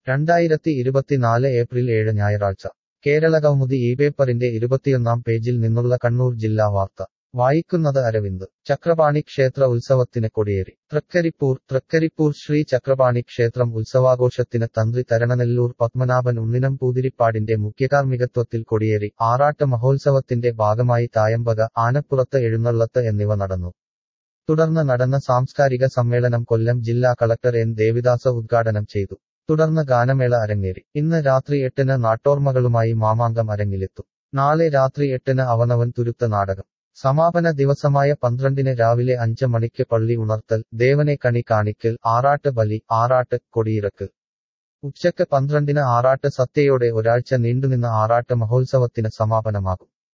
രണ്ടായിരത്തി ഇരുപത്തിനാല് ഏപ്രിൽ ഏഴ് ഞായറാഴ്ച കേരളകൗമുദി ഈ പേപ്പറിന്റെ ഇരുപത്തിയൊന്നാം പേജിൽ നിന്നുള്ള കണ്ണൂർ ജില്ലാ വാർത്ത വായിക്കുന്നത് അരവിന്ദ് ചക്രപാണി ക്ഷേത്ര ഉത്സവത്തിന് കൊടിയേറി തൃക്കരിപ്പൂർ തൃക്കരിപ്പൂർ ശ്രീ ചക്രപാണി ക്ഷേത്രം ഉത്സവാഘോഷത്തിന് തന്ത്രി തരണനെല്ലൂർ പത്മനാഭൻ ഉണ്ണിനം പൂതിരിപ്പാടിന്റെ മുഖ്യകാർമ്മികത്വത്തിൽ കൊടിയേറി ആറാട്ട് മഹോത്സവത്തിന്റെ ഭാഗമായി തായമ്പക ആനപ്പുറത്ത് എഴുന്നള്ളത്ത് എന്നിവ നടന്നു തുടർന്ന് നടന്ന സാംസ്കാരിക സമ്മേളനം കൊല്ലം ജില്ലാ കളക്ടർ എൻ ദേവിദാസ ഉദ്ഘാടനം ചെയ്തു തുടർന്ന് ഗാനമേള അരങ്ങേറി ഇന്ന് രാത്രി എട്ടിന് നാട്ടോർമകളുമായി മാമാങ്കം അരങ്ങിലെത്തും നാളെ രാത്രി എട്ടിന് അവനവൻ തുരുത്ത് നാടകം സമാപന ദിവസമായ പന്ത്രണ്ടിന് രാവിലെ അഞ്ച് മണിക്ക് പള്ളി ഉണർത്തൽ ദേവനെ കണി കാണിക്കൽ ആറാട്ട് ബലി ആറാട്ട് കൊടിയിറക്ക് ഉച്ചക്ക് പന്ത്രണ്ടിന് ആറാട്ട് സത്യയോടെ ഒരാഴ്ച നീണ്ടുനിന്ന ആറാട്ട് മഹോത്സവത്തിന് സമാപനമാകും